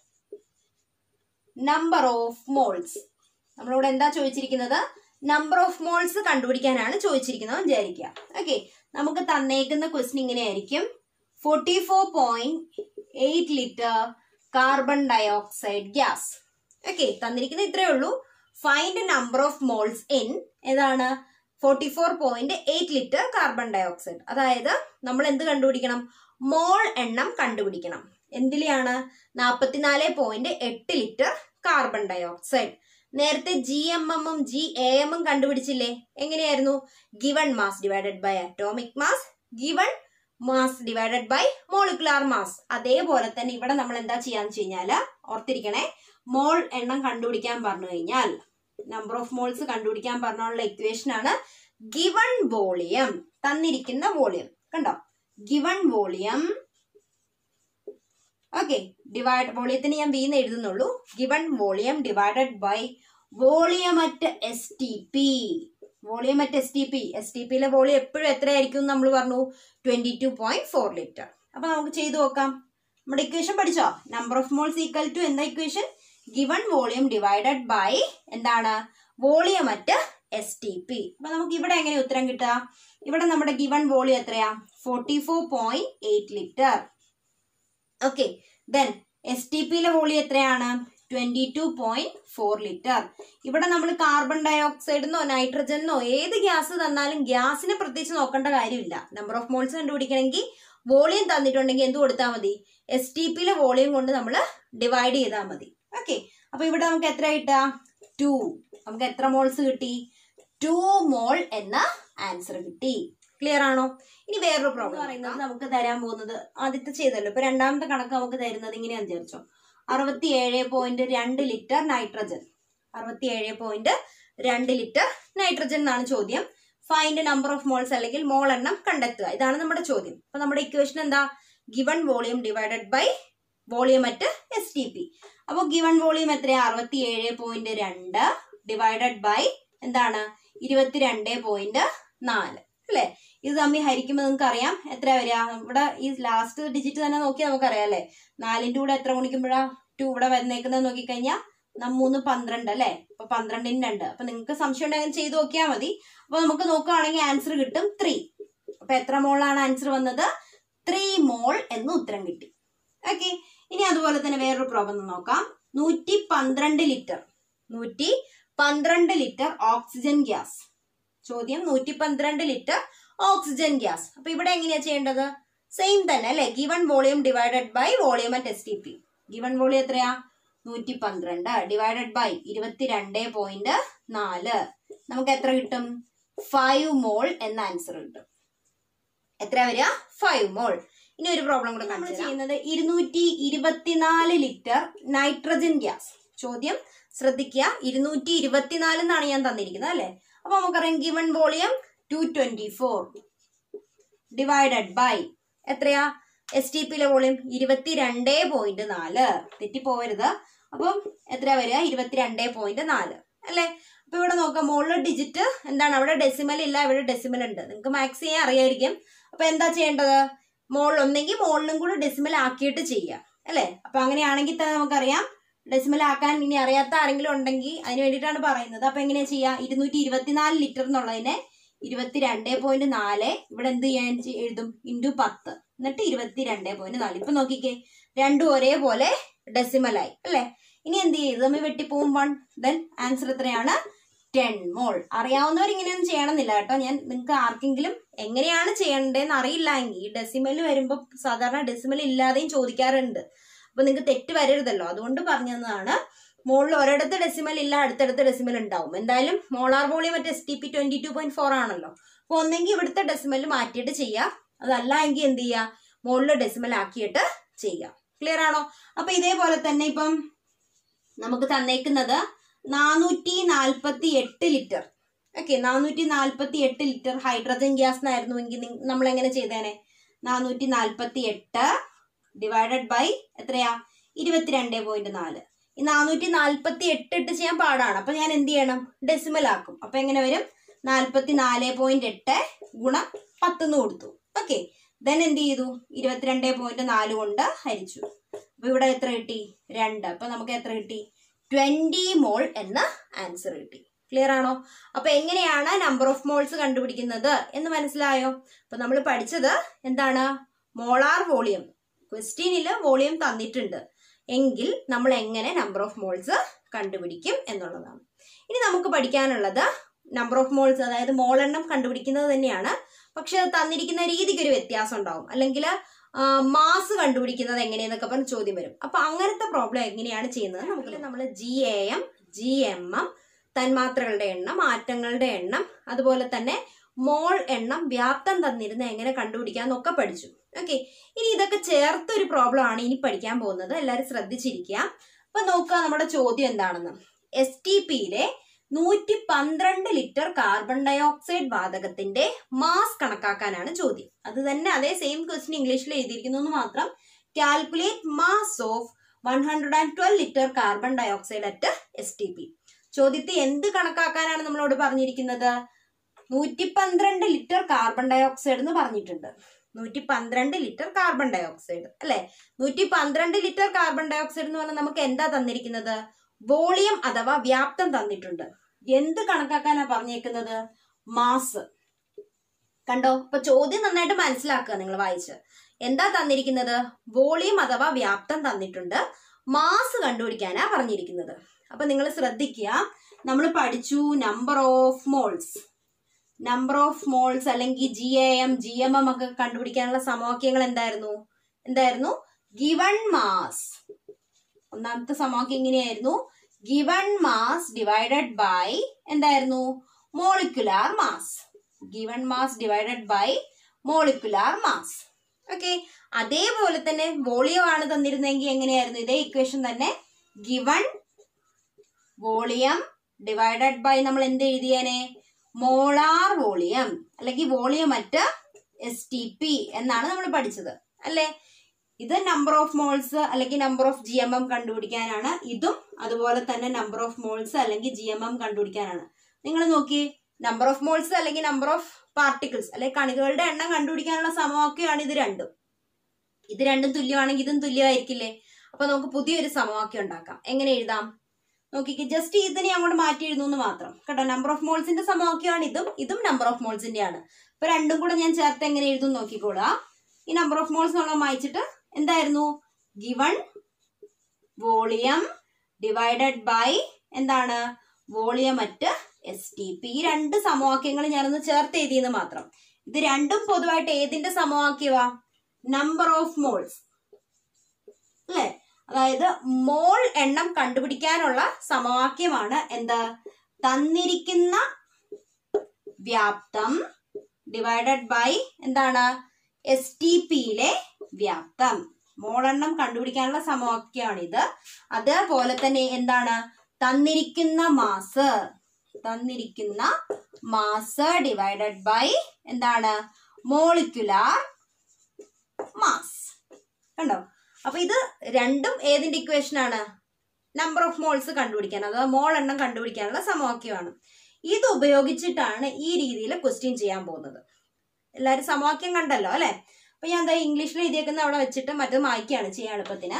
നമ്പർ ഓഫ് മോൾസ് നമ്മളിവിടെ എന്താ ചോദിച്ചിരിക്കുന്നത് നമ്പർ ഓഫ് മോൾസ് കണ്ടുപിടിക്കാനാണ് ചോദിച്ചിരിക്കുന്നത് എന്ന് വിചാരിക്കുക ഓക്കെ നമുക്ക് തന്നേക്കുന്ന ക്വസ്റ്റ്യൻ ഇങ്ങനെയായിരിക്കും forty four point eight litre carbon dioxide gas okay തന്നിരിക്കുന്നത് ഇത്രയേ ഉള്ളൂ find number of moles in ഏതാണ് forty four point eight litre carbon dioxide അതായത് നമ്മൾ എന്ത് കണ്ടുപിടിക്കണം മോൾ എണ്ണം കണ്ടുപിടിക്കണം എന്തിലെയാണ് നാൽപ്പത്തിനാല് പോയിന്റ് എട്ട് ലിറ്റർ കാർബൺ ഡയോക്സൈഡ് നേരത്തെ ജി എം എമ്മും ജി എ എമ്മും കണ്ടുപിടിച്ചില്ലേ എങ്ങനെയായിരുന്നു given mass divided by atomic mass given mass divided by molecular mass അതേപോലെ തന്നെ ഇവിടെ നമ്മൾ എന്താ ചെയ്യാന്ന് വെച്ച് കഴിഞ്ഞാല് ഓർത്തിരിക്കണേ മോൾ എണ്ണം കണ്ടുപിടിക്കാൻ പറഞ്ഞു കഴിഞ്ഞാൽ നമ്പർ ഓഫ് മോൾസ് കണ്ടുപിടിക്കാൻ പറഞ്ഞുള്ള ഇക്വേഷൻ ആണ് ഗിവൺ വോളിയം തന്നിരിക്കുന്ന വോളിയം കണ്ടോ ഗിവൺ വോളിയം ഓക്കെ ഡിവൈഡ് വോളിയത്തിന് ഞാൻ വീന്ന് എഴുതുന്നുള്ളൂ given volume divided by volume at S T P volume at S T P S T പിയിലെ വോളിയം എപ്പോഴും എത്രയായിരിക്കും നമ്മൾ പറഞ്ഞു twenty two point four litre അപ്പൊ നമുക്ക് ചെയ്തു നോക്കാം നമ്മുടെ ഇക്വേഷൻ പഠിച്ചോ number of moles equal to എന്താ equation given volume divided by എന്താണ് volume at S T P അപ്പൊ നമുക്ക് ഇവിടെ എങ്ങനെ ഉത്തരം കിട്ടുക ഇവിടെ നമ്മുടെ ഗിവൺ വോളിയം എത്രയാ forty four point eight litre okay then S T പിയിലെ വോളിയം എത്രയാണ് twenty two point four litre ഇവിടെ നമ്മൾ കാർബൺ ഡയോക്സൈഡെന്നോ നൈട്രജനെന്നോ ഏത് ഗ്യാസ് തന്നാലും ഗ്യാസിനെ പ്രത്യേകിച്ച് നോക്കേണ്ട കാര്യമില്ല നമ്പർ ഓഫ് മോൾസ് കണ്ടുപിടിക്കണമെങ്കിൽ വോളിയം തന്നിട്ടുണ്ടെങ്കിൽ എന്ത് കൊടുത്താൽ മതി എസ് ടി പിയിലെ വോളിയം കൊണ്ട് നമ്മൾ ഡിവൈഡ് ചെയ്താൽ മതി ഓക്കെ അപ്പൊ ഇവിടെ നമുക്ക് എത്ര കിട്ടുക ടു നമുക്ക് എത്ര മോൾസ് കിട്ടി ടു മോൾ എന്ന ആൻസർ കിട്ടി ക്ലിയർ ആണോ ഇനി വേറൊരു പ്രോബ്ലം പറയുന്നത് നമുക്ക് തരാൻ പോകുന്നത് ആദ്യത്തെ ചെയ്തല്ലോ ഇപ്പൊ രണ്ടാമത്തെ കണക്ക് നമുക്ക് തരുന്നത് ഇങ്ങനെയാന്ന് വിചാരിച്ചോ അറുപത്തി ഏഴ് പോയിന്റ് രണ്ട് ലിറ്റർ നൈട്രജൻ അറുപത്തി ഏഴ് പോയിന്റ് രണ്ട് ലിറ്റർ നൈട്രജൻ എന്നാണ് ചോദ്യം ഫൈൻഡ് നമ്പർ ഓഫ് മോൾസ് അല്ലെങ്കിൽ മോൾ എണ്ണം കണ്ടെത്തുക ഇതാണ് നമ്മുടെ ചോദ്യം അപ്പൊ നമ്മുടെ ഇക്വേഷൻ എന്താ given volume divided by volume at S T P അപ്പോൾ ഗിവൺ വോളിയം എത്രയാ അറുപത്തി ഏഴ് പോയിന്റ് രണ്ട് ഡിവൈഡഡ് ബൈ എന്താണ് ഇരുപത്തിരണ്ട് പോയിന്റ് നാല് അല്ലെ ഇത് തമ്മിൽ ഹരിക്കുമ്പോൾ നിങ്ങൾക്ക് അറിയാം എത്ര വരിക ഇവിടെ ഈ ലാസ്റ്റ് ഡിജിറ്റ് തന്നെ നോക്കിയാൽ നമുക്കറിയാം അല്ലെ നാലിന്റെ കൂടെ എത്ര ഗുണിക്കുമ്പോഴാ ടു ഇവിടെ വന്നേക്കുന്നത് നോക്കിക്കഴിഞ്ഞാൽ മൂന്ന് പന്ത്രണ്ട് അല്ലെ അപ്പൊ പന്ത്രണ്ടിന് രണ്ട് അപ്പൊ നിങ്ങൾക്ക് സംശയം ഉണ്ടെങ്കിൽ ചെയ്ത് നോക്കിയാൽ മതി അപ്പൊ നമുക്ക് നോക്കുകയാണെങ്കിൽ ആൻസർ കിട്ടും ത്രീ അപ്പൊ എത്ര മോളാണ് ആൻസർ വന്നത് ത്രീ മോൾ എന്ന് ഉത്തരം കിട്ടി ഓക്കെ ഇനി അതുപോലെ തന്നെ വേറൊരു പ്രോബ്ലം നോക്കാം നൂറ്റി പന്ത്രണ്ട് ലിറ്റർ നൂറ്റി പന്ത്രണ്ട് ലിറ്റർ ഓക്സിജൻ ഗ്യാസ് ചോദ്യം നൂറ്റി പന്ത്രണ്ട് ലിറ്റർ ഓക്സിജൻ ഗ്യാസ് അപ്പൊ ഇവിടെ എങ്ങനെയാ ചെയ്യേണ്ടത് സെയിം തന്നെ അല്ലെ given volume divided by volume at S T P given volume എത്രയാ നൂറ്റി പന്ത്രണ്ട് ഡിവൈഡഡ് ബൈ ഇരുപത്തിരണ്ട് പോയിന്റ് നാല് നമുക്ക് എത്ര കിട്ടും ഫൈവ് മോൾ എന്ന ആൻസർ കിട്ടും എത്ര വരിക ഫൈവ് മോൾ ഇനി ഒരു പ്രോബ്ലം കൂടെ നമ്മൾ ചെയ്യുന്നത് ഇരുന്നൂറ്റി ഇരുപത്തിനാല് ലിറ്റർ നൈട്രജൻ ഗ്യാസ് ചോദ്യം ശ്രദ്ധിക്കുക ഇരുന്നൂറ്റി ഇരുപത്തിനാല് എന്നാണ് ഞാൻ തന്നിരിക്കുന്നത് അല്ലെ അപ്പൊ നമുക്കറിയാം given volume two twenty four divided by എത്രയാ എസ് ടി പിയിലെ വോളിയം ഇരുപത്തിരണ്ട് പോയിന്റ് നാല് തെറ്റിപ്പോവരുത് അപ്പം എത്ര വരിക ഇരുപത്തിരണ്ട് പോയിന്റ് നാല് അല്ലേ അപ്പൊ ഇവിടെ നോക്കാം മുകളിലെ ഡിജിറ്റ് എന്താണ് അവിടെ ഡെസിമൽ ഇല്ല ഇവിടെ ഡെസിമൽ ഉണ്ട് നിങ്ങൾക്ക് മാക്സ് ചെയ്യാൻ അറിയായിരിക്കും അപ്പൊ എന്താ ചെയ്യേണ്ടത് മോളിൽ ഒന്നെങ്കിൽ മുകളിലും കൂടെ ഡെസിമൽ ആക്കിയിട്ട് ചെയ്യുക അല്ലേ അപ്പൊ അങ്ങനെയാണെങ്കിൽ തന്നെ നമുക്കറിയാം ഡെസിമൽ ആക്കാൻ ഇനി അറിയാത്ത ആരെങ്കിലും ഉണ്ടെങ്കിൽ അതിന് വേണ്ടിയിട്ടാണ് പറയുന്നത് അപ്പൊ എങ്ങനെയാ ചെയ്യുക ഇരുന്നൂറ്റി ഇരുപത്തിനാല് ലിറ്റർ എന്നുള്ളതിനെ ഇരുപത്തിരണ്ട് പോയിന്റ് നാല് ഇവിടെ എന്ത് ചെയ്യാൻ ചെ- എഴുതും ഇൻറ്റു പത്ത് എന്നിട്ട് ഇരുപത്തിരണ്ട് പോയിന്റ് നാല് ഇപ്പൊ നോക്കിക്കേ രണ്ടും ഒരേപോലെ ഡെസിമലായി അല്ലേ ഇനി എന്ത് ചെയ്യും ഇത് തമ്മിൽ വെട്ടിപ്പോവും വൺ ദെൻ ആൻസർ എത്രയാണ് ടെൻ മോൾ അറിയാവുന്നവർ ഇങ്ങനെയൊന്നും ചെയ്യണമെന്നില്ല കേട്ടോ ഞാൻ നിങ്ങൾക്ക് ആർക്കെങ്കിലും എങ്ങനെയാണ് ചെയ്യേണ്ടതെന്ന് അറിയില്ല എങ്കിൽ ഡെസിമൽ വരുമ്പോൾ സാധാരണ ഡെസിമൽ ഇല്ലാതെയും ചോദിക്കാറുണ്ട് അപ്പൊ നിങ്ങൾക്ക് തെറ്റ് വരരുതല്ലോ അതുകൊണ്ട് പറഞ്ഞു തന്നതാണ് മുകളിൽ ഒരിടത്ത് ഡെസിമൽ ഇല്ല അടുത്തടുത്ത് ഡെസിമൽ ഉണ്ടാവും എന്തായാലും മോളാർ വോളിയം മറ്റേ S T P twenty two point four ആണല്ലോ അപ്പൊ ഒന്നെങ്കിൽ ഇവിടുത്തെ ഡെസിമൽ മാറ്റിയിട്ട് ചെയ്യാം അതല്ല എങ്കിൽ എന്ത് ചെയ്യുക മുകളിൽ ഡെസിമൽ ആക്കിയിട്ട് ചെയ്യാം ക്ലിയർ ആണോ അപ്പൊ ഇതേപോലെ തന്നെ ഇപ്പം നമുക്ക് തന്നേക്കുന്നത് നാനൂറ്റി നാൽപ്പത്തി എട്ട് ലിറ്റർ ഓക്കെ നാനൂറ്റി നാൽപ്പത്തി എട്ട് ലിറ്റർ ഹൈഡ്രജൻ ഗ്യാസ് എന്നായിരുന്നുവെങ്കിൽ നിങ്ങ- നമ്മൾ എങ്ങനെ ചെയ്തേനെ നാനൂറ്റി നാൽപ്പത്തി എട്ട് ഡിവൈഡഡ് ബൈ എത്രയാ ഇരുപത്തിരണ്ട് പോയിന്റ് നാല് ഈ നാനൂറ്റി നാൽപ്പത്തി എട്ട് ഇട്ട് ചെയ്യാൻ പാടാണ് അപ്പൊ ഞാൻ എന്ത് ചെയ്യണം ഡെസിമൽ ആക്കും അപ്പൊ എങ്ങനെ വരും നാൽപ്പത്തി നാല് പോയിന്റ് എട്ട് ഗുണം പത്തെന്ന് കൊടുത്തു ഓക്കെ ദെൻ എന്ത് ചെയ്തു ഇരുപത്തിരണ്ട് പോയിന്റ് നാല് കൊണ്ട് ഹരിച്ചു അപ്പൊ ഇവിടെ എത്ര കിട്ടി രണ്ട് അപ്പൊ നമുക്ക് എത്ര കിട്ടി ട്വന്റി മോൾ എന്ന ആൻസർ കിട്ടി ക്ലിയർ ആണോ അപ്പൊ എങ്ങനെയാണ് നമ്പർ ഓഫ് മോൾസ് കണ്ടുപിടിക്കുന്നത് എന്ന് മനസ്സിലായോ അപ്പൊ നമ്മൾ പഠിച്ചത് എന്താണ് മോളാർ വോളിയം ക്വസ്റ്റ്യനിൽ വോളിയം തന്നിട്ടുണ്ട് എങ്കിൽ നമ്മൾ എങ്ങനെ നമ്പർ ഓഫ് മോൾസ് കണ്ടുപിടിക്കും എന്നുള്ളതാണ് ഇനി നമുക്ക് പഠിക്കാനുള്ളത് നമ്പർ ഓഫ് മോൾസ് അതായത് മോളെണ്ണം കണ്ടുപിടിക്കുന്നത് തന്നെയാണ് പക്ഷെ അത് തന്നിരിക്കുന്ന രീതിക്ക് ഒരു വ്യത്യാസം ഉണ്ടാവും അല്ലെങ്കിൽ മാസ് കണ്ടുപിടിക്കുന്നത് എങ്ങനെയെന്നൊക്കെ പറഞ്ഞ് ചോദ്യം വരും അപ്പൊ അങ്ങനത്തെ പ്രോബ്ലം എങ്ങനെയാണ് ചെയ്യുന്നത് നമുക്ക് നമ്മൾ G A M G M M തന്മാത്രകളുടെ എണ്ണം ആറ്റങ്ങളുടെ എണ്ണം അതുപോലെ തന്നെ മോൾ എണ്ണം വ്യാപ്തം തന്നിരുന്ന എങ്ങനെ കണ്ടുപിടിക്കാന്നൊക്കെ പഠിച്ചു ഓക്കെ ഇനി ഇതൊക്കെ ചേർത്ത ഒരു പ്രോബ്ലം ആണ് ഇനി പഠിക്കാൻ പോകുന്നത് എല്ലാവരും ശ്രദ്ധിച്ചിരിക്കുക അപ്പൊ നോക്കുക നമ്മുടെ ചോദ്യം എന്താണെന്ന് എസ് ടി പിയിലെ നൂറ്റി പന്ത്രണ്ട് ലിറ്റർ കാർബൺ ഡയോക്സൈഡ് വാതകത്തിന്റെ മാസ് കണക്കാക്കാനാണ് ചോദ്യം അത് തന്നെ അതേ സെയിം ക്വസ്റ്റ്യൻ ഇംഗ്ലീഷിൽ എഴുതിയിരിക്കുന്നു എന്ന് മാത്രം calculate mass of one hundred and twelve litre carbon dioxide at S T P ചോദ്യത്തിൽ എന്ത് കണക്കാക്കാനാണ് നമ്മളോട് പറഞ്ഞിരിക്കുന്നത് നൂറ്റി പന്ത്രണ്ട് ലിറ്റർ കാർബൺ ഡയോക്സൈഡ് എന്ന് പറഞ്ഞിട്ടുണ്ട് നൂറ്റി പന്ത്രണ്ട് ലിറ്റർ കാർബൺ ഡയോക്സൈഡ് അല്ലെ നൂറ്റി പന്ത്രണ്ട് ലിറ്റർ കാർബൺ ഡയോക്സൈഡ് എന്ന് പറഞ്ഞാൽ നമുക്ക് എന്താ തന്നിരിക്കുന്നത് വോളിയം അഥവാ വ്യാപ്തം തന്നിട്ടുണ്ട് എന്ത് കണക്കാക്കാനാ പറഞ്ഞേക്കുന്നത് മാസ് കണ്ടോ അപ്പൊ ചോദ്യം നന്നായിട്ട് മനസ്സിലാക്കുക നിങ്ങൾ വായിച്ച് എന്താ തന്നിരിക്കുന്നത് വോളിയം അഥവാ വ്യാപ്തം തന്നിട്ടുണ്ട് മാസ് കണ്ടുപിടിക്കാനാ പറഞ്ഞിരിക്കുന്നത് അപ്പൊ നിങ്ങൾ ശ്രദ്ധിക്കുക നമ്മൾ പഠിച്ചു number of moles number of moles അല്ലെങ്കിൽ G A M G M M ഒക്കെ കണ്ടുപിടിക്കാനുള്ള സമവാക്യങ്ങൾ എന്തായിരുന്നു എന്തായിരുന്നു ഗിവൺ മാസ് ഒന്നാമത്തെ സമവാക്യം എങ്ങനെയായിരുന്നു ഗിവൺ മാസ് ഡിവൈഡഡ് ബൈ എന്തായിരുന്നു molecular mass given mass divided by molecular mass okay അതേപോലെ തന്നെ വോളിയം ആണ് തന്നിരുന്നെങ്കിൽ എങ്ങനെയായിരുന്നു ഇതേ ഇക്വേഷൻ തന്നെ ഗിവൺ വോളിയം ഡിവൈഡഡ് ബൈ നമ്മൾ എന്ത് എഴുതിയേനെ മോളാർ വോളിയം അല്ലെങ്കിൽ volume at S T P എന്നാണ് നമ്മൾ പഠിച്ചത് അല്ലേ ഇത് നമ്പർ ഓഫ് മോൾസ് അല്ലെങ്കിൽ number of G M M കണ്ടുപിടിക്കാനാണ് ഇതും അതുപോലെ തന്നെ നമ്പർ ഓഫ് മോൾസ് അല്ലെങ്കിൽ ജി എം എം കണ്ടുപിടിക്കാനാണ് നിങ്ങൾ നോക്കി നമ്പർ ഓഫ് മോൾസ് അല്ലെങ്കിൽ നമ്പർ ഓഫ് പാർട്ടിക്കിൾസ് അല്ലെങ്കിൽ കണികകളുടെ എണ്ണം കണ്ടുപിടിക്കാനുള്ള സമവാക്യമാണ് ഇത് രണ്ടും ഇത് രണ്ടും തുല്യമാണെങ്കിൽ ഇതും തുല്യമായിരിക്കില്ലേ അപ്പൊ നമുക്ക് പുതിയൊരു സമവാക്യം ഉണ്ടാക്കാം എങ്ങനെ എഴുതാം നോക്കിക്ക് ജസ്റ്റ് ഇതിനെ അങ്ങോട്ട് മാറ്റി എഴുതുന്നു മാത്രം കേട്ടോ നമ്പർ ഓഫ് മോൾസിന്റെ സമവാക്യമാണ് ഇതും ഇതും നമ്പർ ഓഫ് മോൾസിന്റെ ആണ് അപ്പൊ രണ്ടും കൂടെ ഞാൻ ചേർത്ത് എങ്ങനെ എഴുതും നോക്കിക്കോളാ ഈ നമ്പർ ഓഫ് മോൾസ് നമ്മൾ മായിച്ചിട്ട് എന്തായിരുന്നു ഗിവൺ വോളിയം ഡിവൈഡഡ് ബൈ എന്താണ് volume at S T P ഈ രണ്ട് സമവാക്യങ്ങൾ ഞാനൊന്ന് ചേർത്ത് എഴുതിയെന്ന് മാത്രം ഇത് രണ്ടും പൊതുവായിട്ട് ഏതിന്റെ സമവാക്യവാ നമ്പർ ഓഫ് മോൾസ് അല്ലേ അതായത് മോൾ എണ്ണം കണ്ടുപിടിക്കാനുള്ള സമവാക്യമാണ് എന്ത് തന്നിരിക്കുന്ന വ്യാപ്തം ഡിവൈഡഡ് ബൈ എന്താണ് എസ് ടി പിയിലെ വ്യാപ്തം മോളെണ്ണം കണ്ടുപിടിക്കാനുള്ള സമവാക്യമാണിത് അതേപോലെ തന്നെ എന്താണ് തന്നിരിക്കുന്ന മാസ് തന്നിരിക്കുന്ന മാസ് ഡിവൈഡഡ് ബൈ എന്താണ് മോളിക്കുലാർ മാസ് കണ്ടോ അപ്പൊ ഇത് രണ്ടും ഏതിന്റെ ഇക്വേഷൻ ആണ് നമ്പർ ഓഫ് മോൾസ് കണ്ടുപിടിക്കാൻ അഥവാ മോൾ എണ്ണം കണ്ടുപിടിക്കാനുള്ള സമവാക്യമാണ് ഇത് ഉപയോഗിച്ചിട്ടാണ് ഈ രീതിയിൽ ക്വസ്റ്റ്യൻ ചെയ്യാൻ പോകുന്നത് എല്ലാവരും സമവാക്യം കണ്ടല്ലോ അല്ലെ അപ്പൊ ഞാൻ എന്താ ഇംഗ്ലീഷിൽ എഴുതിയേക്കുന്ന അവിടെ വെച്ചിട്ട് മറ്റത് മായ്ക്കാണ് ചെയ്യാൻ എളുപ്പത്തിന്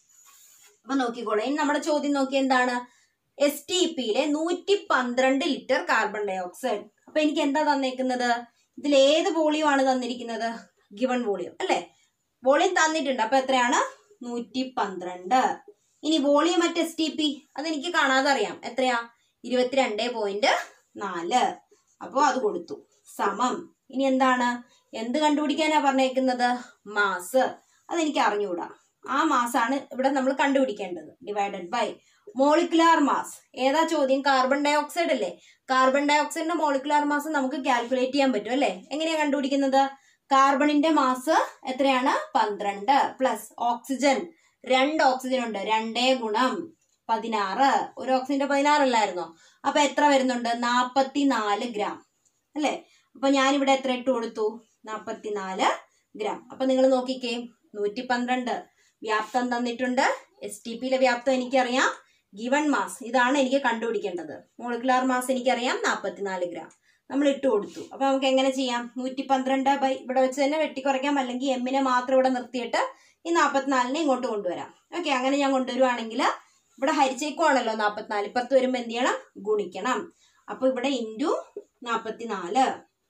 അപ്പൊ നോക്കിക്കോളെ ഇനി നമ്മുടെ ചോദ്യം നോക്കി എന്താണ് എസ് ടി പിയിലെ നൂറ്റി പന്ത്രണ്ട് ലിറ്റർ കാർബൺ ഡൈ ഓക്സൈഡ് അപ്പൊ എനിക്ക് എന്താ തന്നേക്കുന്നത് ഇതിൽ ഏത് വോളിയം ആണ് തന്നിരിക്കുന്നത് ഗിവൺ വോളിയം അല്ലെ വോളിയം തന്നിട്ടുണ്ട് അപ്പൊ എത്രയാണ് നൂറ്റി പന്ത്രണ്ട് ഇനി volume at S T P അതെനിക്ക് കാണാതെ അറിയാം എത്രയാ ഇരുപത്തിരണ്ട് പോയിന്റ് നാല് അപ്പോൾ അത് കൊടുത്തു സമം ഇനി എന്താണ് എന്ത് കണ്ടുപിടിക്കാനാ പറഞ്ഞേക്കുന്നത് മാസ് അതെനിക്ക് അറിഞ്ഞുകൂടാ ആ മാസാണ് ഇവിടെ നമ്മൾ കണ്ടുപിടിക്കേണ്ടത് ഡിവൈഡഡ് ബൈ മോളിക്കുലാർ മാസ് ഏതാ ചോദ്യം കാർബൺ ഡൈ ഓക്സൈഡ് അല്ലേ കാർബൺ ഡൈ ഓക്സൈഡിന്റെ മോളിക്കുലാർ മാസ് നമുക്ക് കാൽക്കുലേറ്റ് ചെയ്യാൻ പറ്റും അല്ലേ എങ്ങനെയാ കണ്ടുപിടിക്കുന്നത് കാർബണിന്റെ മാസ് എത്രയാണ് പന്ത്രണ്ട് പ്ലസ് ഓക്സിജൻ രണ്ട് ഓക്സിജൻ ഉണ്ട് രണ്ടേ ഗുണം പതിനാറ് ഒരു ഓക്സിജന്റെ പതിനാറല്ലായിരുന്നോ അപ്പൊ എത്ര വരുന്നുണ്ട് നാപ്പത്തിനാല് ഗ്രാം അല്ലേ അപ്പൊ ഞാനിവിടെ എത്ര ഇട്ട് കൊടുത്തു നാപ്പത്തിനാല് ഗ്രാം അപ്പൊ നിങ്ങൾ നോക്കിക്കേ നൂറ്റി പന്ത്രണ്ട് വ്യാപ്തം തന്നിട്ടുണ്ട് എസ് ടി പിയിലെ വ്യാപ്തം എനിക്കറിയാം ഗിവൺ മാസ് ഇതാണ് എനിക്ക് കണ്ടുപിടിക്കേണ്ടത് മോളിക്കുലാർ മാസ് എനിക്കറിയാം നാൽപ്പത്തിനാല് ഗ്രാം നമ്മൾ ഇട്ട് കൊടുത്തു അപ്പൊ നമുക്ക് എങ്ങനെ ചെയ്യാം നൂറ്റി പന്ത്രണ്ട് ബൈ ഇവിടെ വെച്ച് തന്നെ വെട്ടിക്കുറയ്ക്കാം അല്ലെങ്കിൽ എമ്മിനെ മാത്രം ഇവിടെ നിർത്തിയിട്ട് ഈ നാൽപ്പത്തിനാലിനെ ഇങ്ങോട്ട് കൊണ്ടുവരാം ഓക്കെ അങ്ങനെ ഞാൻ കൊണ്ടുവരുവാണെങ്കിൽ ഇവിടെ ഹരിച്ചേക്കുവാണല്ലോ നാൽപ്പത്തിനാല് ഇപ്പുറത്ത് വരുമ്പോൾ എന്ത് ചെയ്യണം ഗുണിക്കണം അപ്പൊ ഇവിടെ ഇൻറ്റു നാൽപ്പത്തിനാല്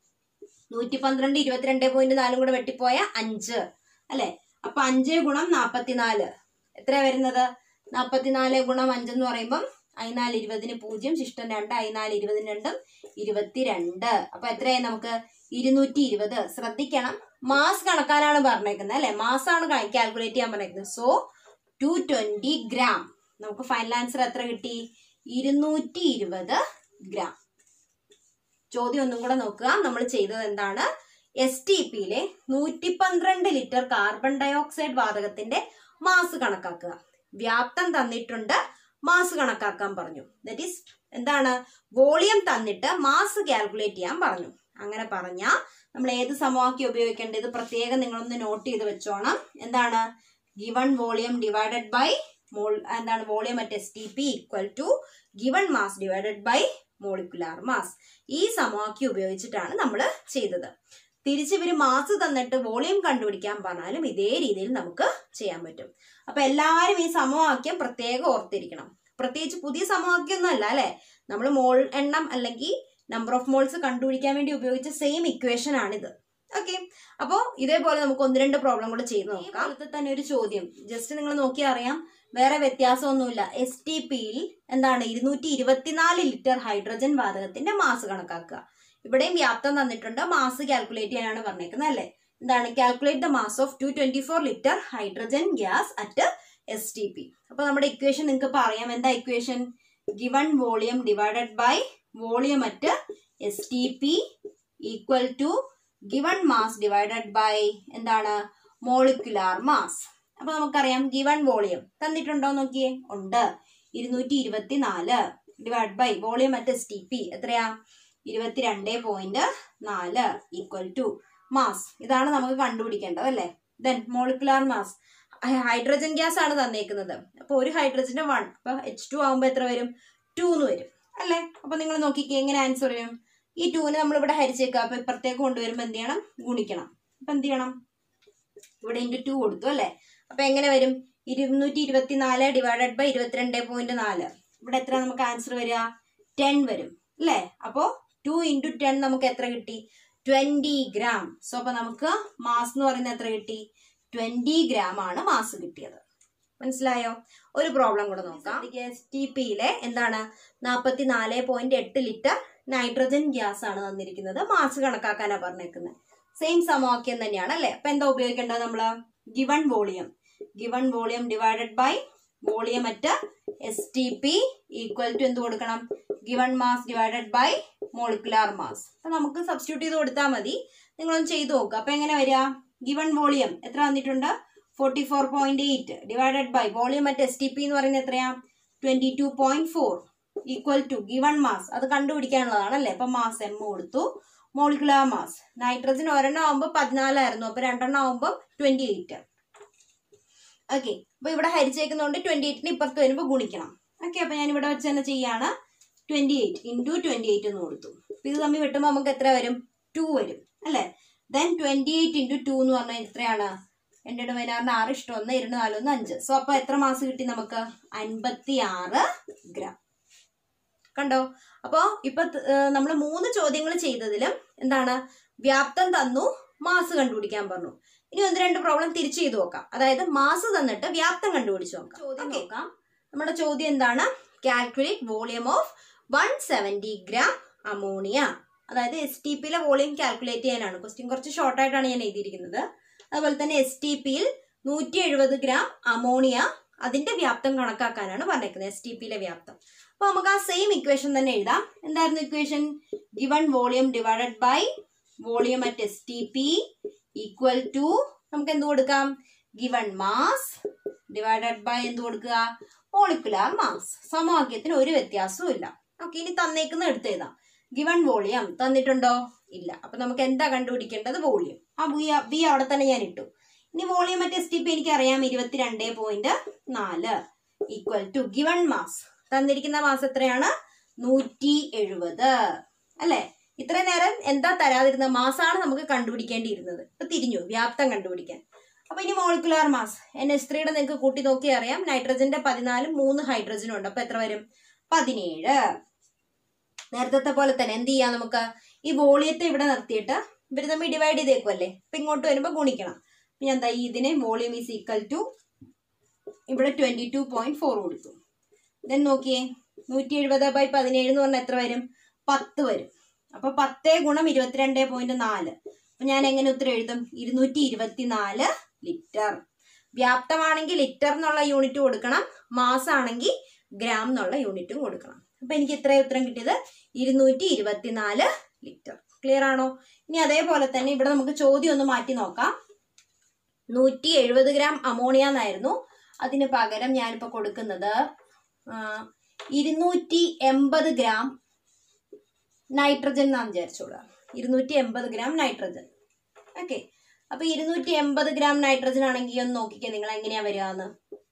നൂറ്റി പന്ത്രണ്ട് ഇരുപത്തിരണ്ട് പോയിന്റ് നാലും കൂടെ വെട്ടിപ്പോയ അഞ്ച് അല്ലെ അപ്പൊ അഞ്ച് ഗുണം നാൽപ്പത്തിനാല് എത്ര വരുന്നത് നാൽപ്പത്തിനാല് ഗുണം അഞ്ചെന്ന് പറയുമ്പം അയിനാല് ഇരുപതിന് പൂജ്യം ശിഷ്ടം രണ്ട് അയിനാല് ഇരുപതിന് രണ്ടും ഇരുപത്തിരണ്ട് അപ്പൊ എത്രയായി നമുക്ക് ഇരുന്നൂറ്റി ഇരുപത് ശ്രദ്ധിക്കണം മാസ് കണക്കാനാണ് പറഞ്ഞേക്കുന്നത് അല്ലെ മാസാണ് കാൽക്കുലേറ്റ് ചെയ്യാൻ പറഞ്ഞേക്കുന്നത് സോ ടു ട്വന്റി ഗ്രാം നമുക്ക് ഫൈനൽ ആൻസർ എത്ര കിട്ടി ഇരുന്നൂറ്റി ഇരുപത് ഗ്രാം ചോദ്യം ഒന്നും കൂടെ നോക്കുക നമ്മൾ ചെയ്തത് എന്താണ് എസ് ടി പിയിലെ നൂറ്റി പന്ത്രണ്ട് ലിറ്റർ കാർബൺ ഡൈ ഓക്സൈഡ് വാതകത്തിന്റെ മാസ് കണക്കാക്കുക വ്യാപ്തം തന്നിട്ടുണ്ട് മാസ് കണക്കാക്കാൻ പറഞ്ഞു ദറ്റ് ഈസ് എന്താണ് വോളിയം തന്നിട്ട് മാസ് കാൽക്കുലേറ്റ് ചെയ്യാൻ പറഞ്ഞു അങ്ങനെ പറഞ്ഞാൽ നമ്മൾ ഏത് സമവാക്യം ഉപയോഗിക്കേണ്ടത് പ്രത്യേകം നിങ്ങളൊന്ന് നോട്ട് ചെയ്ത് വെച്ചോണം എന്താണ് given volume divided by mole എന്താണ് volume at S T P equal to given mass divided by molecular mass ഈ സമവാക്യം ഉപയോഗിച്ചിട്ടാണ് നമ്മൾ ചെയ്തത് തിരിച്ച് ഇവര് മാസ് തന്നിട്ട് വോളിയം കണ്ടുപിടിക്കാൻ പറഞ്ഞാലും ഇതേ രീതിയിൽ നമുക്ക് ചെയ്യാൻ പറ്റും അപ്പൊ എല്ലാവരും ഈ സമവാക്യം പ്രത്യേകം ഓർത്തിരിക്കണം പ്രത്യേകിച്ച് പുതിയ സമവാക്യം ഒന്നും അല്ല അല്ലെ നമ്മൾ മോൾ എണ്ണം അല്ലെങ്കിൽ നമ്പർ ഓഫ് മോൾസ് കണ്ടുപിടിക്കാൻ വേണ്ടി ഉപയോഗിച്ച സെയിം ഇക്വേഷൻ ആണിത് ഓക്കെ അപ്പോൾ ഇതേപോലെ നമുക്ക് ഒന്ന് രണ്ട് പ്രോബ്ലം കൂടെ ചെയ്ത് നോക്കാം അതുപോലെ തന്നെ ഒരു ചോദ്യം ജസ്റ്റ് നിങ്ങൾ നോക്കിയാൽ അറിയാം വേറെ വ്യത്യാസമൊന്നുമില്ല എസ് ടി പിയിൽ എന്താണ് ഇരുന്നൂറ്റി ഇരുപത്തിനാല് ലിറ്റർ ഹൈഡ്രജൻ വാതകത്തിന്റെ മാസ് കണക്കാക്കുക ഇവിടെയും വ്യാപ്തം തന്നിട്ടുണ്ട് മാസ് കാൽക്കുലേറ്റ് ചെയ്യാനാണ് പറഞ്ഞേക്കുന്നത് അല്ലേ എന്താണ് calculate the mass of two twenty four litre hydrogen gas at S T P അപ്പൊ നമ്മുടെ ഇക്വേഷൻ നിങ്ങൾക്ക് ഇപ്പൊ അറിയാം എന്താ equation given volume divided by volume at S T P equal to given mass divided by എന്താണ് മോളിക്കുലാർ മാസ് അപ്പൊ നമുക്കറിയാം ഗിവൺ വോളിയം തന്നിട്ടുണ്ടോ നോക്കിയേ ഉണ്ട് ഇരുന്നൂറ്റി ഇരുപത്തി നാല് divide by volume at S T P എത്രയാ ഇരുപത്തിരണ്ട് പോയിന്റ് നാല് ഈക്വൽ ടു മാസ് ഇതാണ് നമുക്ക് കണ്ടുപിടിക്കേണ്ടത് അല്ലേ then molecular mass hydrogen gas ആണ് തന്നേക്കുന്നത് അപ്പൊ ഒരു ഹൈഡ്രജന്റെ വൺ അപ്പൊ എച്ച് ടു ആകുമ്പോൾ എത്ര വരും ടു എന്ന് വരും അല്ലേ അപ്പൊ നിങ്ങൾ നോക്കിക്കേ എങ്ങനെ ആൻസർ വരും ഈ ടൂവിന് നമ്മൾ ഇവിടെ ഹരിച്ചേക്കുക അപ്പൊ ഇപ്പുറത്തേക്ക് കൊണ്ടുവരുമ്പോൾ എന്ത് ചെയ്യണം ഗുണിക്കണം അപ്പൊ എന്ത് ചെയ്യണം ഇവിടെ ഇൻറ്റു ടു കൊടുത്തു അല്ലേ അപ്പൊ എങ്ങനെ വരും ഇരുന്നൂറ്റി ഇരുപത്തിനാല് ഡിവൈഡഡ് ബൈ ഇരുപത്തിരണ്ട് പോയിന്റ് നാല് ഇവിടെ എത്ര നമുക്ക് ആൻസർ വരിക ടെൻ വരും അല്ലേ അപ്പോ ടു ഇൻറ്റു ടെൻ നമുക്ക് എത്ര കിട്ടി ട്വന്റി ഗ്രാം സോ അപ്പൊ നമുക്ക് മാസ് എന്ന് പറയുന്നത് എത്ര കിട്ടി ട്വന്റി ഗ്രാം ആണ് മാസ് കിട്ടിയത് മനസ്സിലായോ ഒരു പ്രോബ്ലം കൂടെ നോക്കാം എസ് ടി പിയിലെ എന്താണ് നാൽപ്പത്തി നാല് പോയിന്റ് എട്ട് ലിറ്റർ നൈട്രജൻ ഗ്യാസ് ആണ് തന്നിരിക്കുന്നത് മാസ് കണക്കാക്കാനാ പറഞ്ഞേക്കുന്നത് സെയിം സമവാക്യം തന്നെയാണ് അല്ലെ അപ്പൊ എന്താ ഉപയോഗിക്കേണ്ടത് നമ്മള് given volume given volume divided by volume at S T P equal to എന്ത് കൊടുക്കണം given mass divided by molecular mass അപ്പൊ നമുക്ക് സബ്സ്റ്റിറ്റ്യൂട്ട് ചെയ്ത് കൊടുത്താൽ മതി നിങ്ങളൊന്ന് ചെയ്തു നോക്കുക അപ്പൊ എങ്ങനെ വരിക ഗിവൺ വോളിയം എത്ര വന്നിട്ടുണ്ട് forty four point eight divided by volume at S T P എന്ന് പറയുന്നത് എത്രയാ twenty two point four equal to given mass അത് കണ്ടുപിടിക്കാനുള്ളതാണ് അല്ലേ അപ്പൊ മാസ് എം കൊടുത്തു മോളിക്കുലാർ മാസ് നൈട്രജൻ ഒരെണ്ണം ആകുമ്പോൾ പതിനാലായിരുന്നു അപ്പൊ രണ്ടെണ്ണം ആകുമ്പോൾ ട്വന്റി എയ്റ്റ് ഓക്കെ അപ്പൊ ഇവിടെ ഹരിച്ചേക്കുന്നതുകൊണ്ട് ട്വന്റി എയ്റ്റിന് ഇപ്പുറത്ത് വരുമ്പോൾ ഗുണിക്കണം ഓക്കെ അപ്പൊ ഞാൻ ഇവിടെ വെച്ച് തന്നെ ചെയ്യാണ് twenty eight into twenty eight എന്ന് കൊടുത്തു അപ്പൊ ഇത് തമ്മിൽ വെട്ടുമ്പോൾ നമുക്ക് എത്ര വരും ടു വരും അല്ലേ then twenty eight into two എന്ന് പറഞ്ഞാൽ എത്രയാണ് എൻ്റെ പതിനാറിന് ആറ് ഇഷ്ടം ഒന്ന് ഇരുന്ന് നാലൊന്ന് അഞ്ച് സോ അപ്പൊ എത്ര മാസ് കിട്ടി നമുക്ക് അൻപത്തി ആറ് ഗ്രാം കണ്ടോ അപ്പോ ഇപ്പൊ നമ്മൾ മൂന്ന് ചോദ്യങ്ങൾ ചെയ്തതിലും എന്താണ് വ്യാപ്തം തന്നു മാസ് കണ്ടുപിടിക്കാൻ പറഞ്ഞു ഇനി ഒന്ന് രണ്ട് പ്രോബ്ലം തിരിച്ചു ചെയ്ത് നോക്കാം അതായത് മാസ് തന്നിട്ട് വ്യാപ്തം കണ്ടുപിടിച്ച് നോക്കാം ചോദ്യം നോക്കാം നമ്മുടെ ചോദ്യം എന്താണ് calculate volume of one seventy gram ammonia അതായത് എസ് ടി പിയിലെ വോളിയം കാൽക്കുലേറ്റ് ചെയ്യാനാണ് ക്വസ്റ്റ്യൻ കുറച്ച് ഷോർട്ടായിട്ടാണ് ഞാൻ എഴുതിയിരിക്കുന്നത് അതുപോലെ തന്നെ എസ് ടി പിയിൽ നൂറ്റി എഴുപത് ഗ്രാം അമോണിയ അതിന്റെ വ്യാപ്തം കണക്കാക്കാനാണ് പറഞ്ഞേക്കുന്നത് എസ് ടി പിയിലെ വ്യാപ്തം അപ്പൊ നമുക്ക് ആ സെയിം ഇക്വേഷൻ തന്നെ എഴുതാം എന്തായിരുന്നു equation given volume divided by volume at S T P equal to നമുക്ക് എന്ത് കൊടുക്കാം ഗിവൺ മാസ് ഡിവൈഡഡ് ബൈ എന്ത് കൊടുക്കുക മോളിക്കുലാർ മാസ് സമവാക്യത്തിന് ഒരു വ്യത്യാസവും ഇല്ല ഓക്കെ ഇനി തന്നേക്കുന്ന എടുത്ത് എഴുതാം ഗിവൺ വോളിയം തന്നിട്ടുണ്ടോ ഇല്ല അപ്പൊ നമുക്ക് എന്താ കണ്ടുപിടിക്കേണ്ടത് വോളിയം ആ ബി ബി അവിടെ തന്നെ ഞാൻ ഇട്ടു ഇനി വോളിയം മറ്റേ എസ് ടി പി എനിക്ക് അറിയാം ഇരുപത്തിരണ്ട് പോയിന്റ് നാല് ഈക്വൽ ടു ഗിവൺ മാസ് തന്നിരിക്കുന്ന മാസ് എത്രയാണ് നൂറ്റി എഴുപത് അല്ലെ ഇത്രയും നേരം എന്താ തരാതിരുന്നത് മാസാണ് നമുക്ക് കണ്ടുപിടിക്കേണ്ടിയിരുന്നത് ഇപ്പൊ തിരിഞ്ഞു വ്യാപ്തം കണ്ടുപിടിക്കാൻ അപ്പൊ ഇനി മോളിക്കുലാർ മാസ് എൻ എസ് ത്രീയുടെ നിങ്ങൾക്ക് കൂട്ടി നോക്കി അറിയാം നൈട്രജന്റെ പതിനാലും മൂന്ന് ഹൈഡ്രജനും ഉണ്ട് അപ്പൊ എത്ര വരും പതിനേഴ് നേരത്തെ പോലെ തന്നെ എന്ത് ചെയ്യാം നമുക്ക് ഈ വോളിയത്തെ ഇവിടെ നിർത്തിയിട്ട് ഇവർ തമ്മിൽ ഡിവൈഡ് ചെയ്തേക്കുമല്ലേ അപ്പൊ ഇങ്ങോട്ട് വരുമ്പോൾ ഗുണിക്കണം അപ്പൊ ഞാൻ ദാ ഇതിനെ വോളിയം ഈസ് ഈക്വൽ ടു ഇവിടെ ട്വന്റി ടു പോയിന്റ് ഫോർ കൊടുത്തു ദെൻ നോക്കിയേ നൂറ്റി എഴുപത് ബൈ പതിനേഴ് എന്ന് പറഞ്ഞാൽ എത്ര വരും പത്ത് വരും അപ്പൊ പത്തേ ഗുണം ഇരുപത്തിരണ്ട് പോയിന്റ് നാല് അപ്പൊ ഞാൻ എങ്ങനെ ഉത്തരം എഴുതും ഇരുന്നൂറ്റി ഇരുപത്തിനാല് ലിറ്റർ വ്യാപ്തമാണെങ്കിൽ ലിറ്റർ എന്നുള്ള യൂണിറ്റ് കൊടുക്കണം മാസ് ആണെങ്കിൽ ഗ്രാം എന്നുള്ള യൂണിറ്റും കൊടുക്കണം അപ്പൊ എനിക്ക് ഇത്രയും ഉത്തരം കിട്ടിയത് ഇരുന്നൂറ്റി ഇരുപത്തിനാല് ലിറ്റർ ക്ലിയർ ആണോ ഇനി അതേപോലെ തന്നെ ഇവിടെ നമുക്ക് ചോദ്യം ഒന്ന് മാറ്റി നോക്കാം നൂറ്റി എഴുപത് ഗ്രാം അമോണിയ എന്നായിരുന്നു അതിന് പകരം ഞാനിപ്പോ കൊടുക്കുന്നത് ആ, ഇരുന്നൂറ്റി എൺപത് ഗ്രാം നൈട്രജൻ എന്നാണ് വിചാരിച്ചോളുക ഇരുന്നൂറ്റി എൺപത് ഗ്രാം നൈട്രജൻ ഓക്കെ അപ്പൊ ഇരുന്നൂറ്റി എൺപത് ഗ്രാം നൈട്രജൻ ആണെങ്കിൽ ഒന്ന് നോക്കിക്കേ നിങ്ങൾ എങ്ങനെയാ വരികയെന്ന്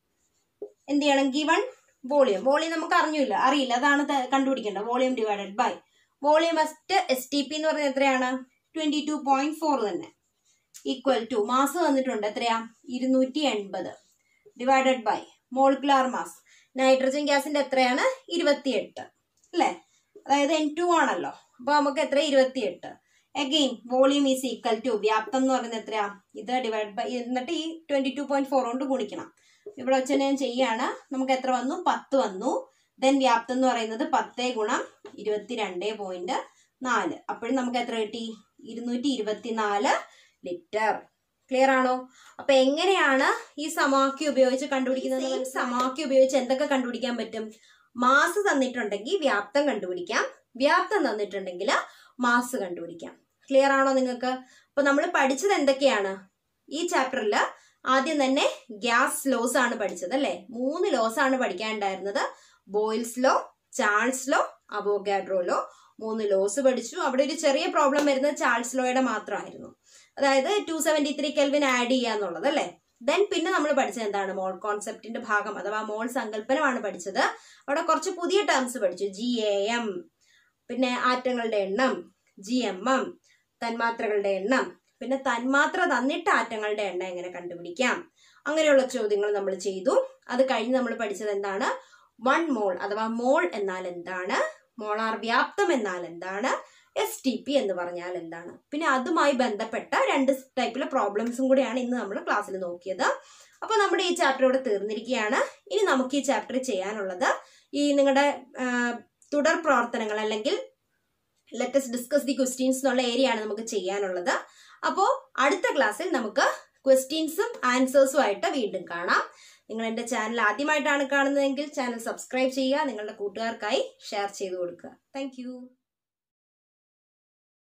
എന്ത് ചെയ്യണം ഗിവൺ വോളിയം വോളിയം നമുക്ക് അറിഞ്ഞില്ല അറിയില്ല അതാണ് ത- കണ്ടുപിടിക്കേണ്ടത് volume divided by volume first S T P എന്ന് പറയുന്നത് എത്രയാണ് ട്വന്റി ടു പോയിന്റ് ഫോർ തന്നെ ഈക്വൽ ടു മാസ് വന്നിട്ടുണ്ട് എത്രയാ ഇരുന്നൂറ്റി എൺപത് divided by molecular mass nitrogen ഗ്യാസിന്റെ എത്രയാണ് ഇരുപത്തിയെട്ട് അല്ലേ അതായത് എൻ ടു ആണല്ലോ അപ്പൊ നമുക്ക് എത്ര ഇരുപത്തിയെട്ട് again volume is equal to വ്യാപ്തം എന്ന് പറയുന്നത് എത്രയാ ഇത് ഡിവൈഡ് ബൈ എന്നിട്ട് ഈ ട്വന്റി ടു പോയിന്റ് ഫോർ കൊണ്ട് ഗുണിക്കണം ഇവിടെ വെച്ച് ഞാൻ ചെയ്യാണ് നമുക്ക് എത്ര വന്നു പത്ത് വന്നു ദെൻ വ്യാപ്തം എന്ന് പറയുന്നത് പത്ത് ഗുണം ഇരുപത്തിരണ്ട് പോയിന്റ് നാല് അപ്പോഴും നമുക്ക് എത്ര കിട്ടി ഇരുന്നൂറ്റി ഇരുപത്തിനാല് ലിറ്റർ ക്ലിയർ ആണോ അപ്പൊ എങ്ങനെയാണ് ഈ സമവാക്യം ഉപയോഗിച്ച് കണ്ടുപിടിക്കുന്നത് Same സമവാക്യം ഉപയോഗിച്ച് എന്തൊക്കെ കണ്ടുപിടിക്കാൻ പറ്റും മാസ് തന്നിട്ടുണ്ടെങ്കിൽ വ്യാപ്തം കണ്ടുപിടിക്കാം വ്യാപ്തം തന്നിട്ടുണ്ടെങ്കിൽ മാസ് കണ്ടുപിടിക്കാം ക്ലിയർ ആണോ നിങ്ങൾക്ക് അപ്പൊ നമ്മൾ പഠിച്ചത് എന്തൊക്കെയാണ് ഈ ചാപ്റ്ററിൽ ആദ്യം തന്നെ ഗ്യാസ് ലോസ് ആണ് പഠിച്ചത് അല്ലെ മൂന്ന് ലോസ് ആണ് പഠിക്കാനുണ്ടായിരുന്നത് Boyle's law Charles law Avogadro law മൂന്ന് ലോസ് പഠിച്ചു അവിടെ ഒരു ചെറിയ പ്രോബ്ലം വരുന്നത് ചാൾസ് ലോയുടെ മാത്രമായിരുന്നു അതായത് two seventy three kelvin add ചെയ്യാന്നുള്ളത് അല്ലേ ദെൻ പിന്നെ നമ്മൾ പഠിച്ചത് എന്താണ് മോൾ കോൺസെപ്റ്റിന്റെ ഭാഗം അഥവാ മോൾ സങ്കല്പനമാണ് പഠിച്ചത് അവിടെ കുറച്ച് പുതിയ ടേംസ് പഠിച്ചു ജി എ എം പിന്നെ ആറ്റങ്ങളുടെ എണ്ണം ജി എം എം തന്മാത്രകളുടെ എണ്ണം പിന്നെ തന്മാത്ര തന്നിട്ട് ആറ്റങ്ങളുടെ എണ്ണം എങ്ങനെ കണ്ടുപിടിക്കാം അങ്ങനെയുള്ള ചോദ്യങ്ങൾ നമ്മൾ ചെയ്തു അത് കഴിഞ്ഞ് നമ്മൾ പഠിച്ചത് എന്താണ് വൺ മോൾ അഥവാ മോൾ എന്നാൽ എന്താണ് മോളാർ വ്യാപ്തം എന്നാൽ എന്താണ് എസ് ടി പി എന്ന് പറഞ്ഞാൽ എന്താണ് പിന്നെ അതുമായി ബന്ധപ്പെട്ട രണ്ട് ടൈപ്പിലെ പ്രോബ്ലംസും കൂടിയാണ് ഇന്ന് നമ്മൾ ക്ലാസ്സിൽ നോക്കിയത് അപ്പോൾ നമ്മുടെ ഈ ചാപ്റ്റർ ഇവിടെ തീർന്നിരിക്കുകയാണ് ഇനി നമുക്ക് ഈ ചാപ്റ്റർ ചെയ്യാനുള്ളത് ഈ നിങ്ങളുടെ തുടർ പ്രവർത്തനങ്ങൾ അല്ലെങ്കിൽ ലെറ്റസ് ഡിസ്കസ് ദി ക്വസ്റ്റ്യൻസ് എന്നുള്ള ഏരിയ ആണ് നമുക്ക് ചെയ്യാനുള്ളത് അപ്പോൾ അടുത്ത ക്ലാസ്സിൽ നമുക്ക് ക്വസ്റ്റ്യൻസും ആൻസേഴ്സും ആയിട്ട് വീണ്ടും കാണാം നിങ്ങൾ എൻ്റെ ചാനൽ ആദ്യമായിട്ടാണ് കാണുന്നതെങ്കിൽ ചാനൽ സബ്സ്ക്രൈബ് ചെയ്യുക നിങ്ങളുടെ കൂട്ടുകാർക്കായി ഷെയർ ചെയ്ത് കൊടുക്കുക താങ്ക്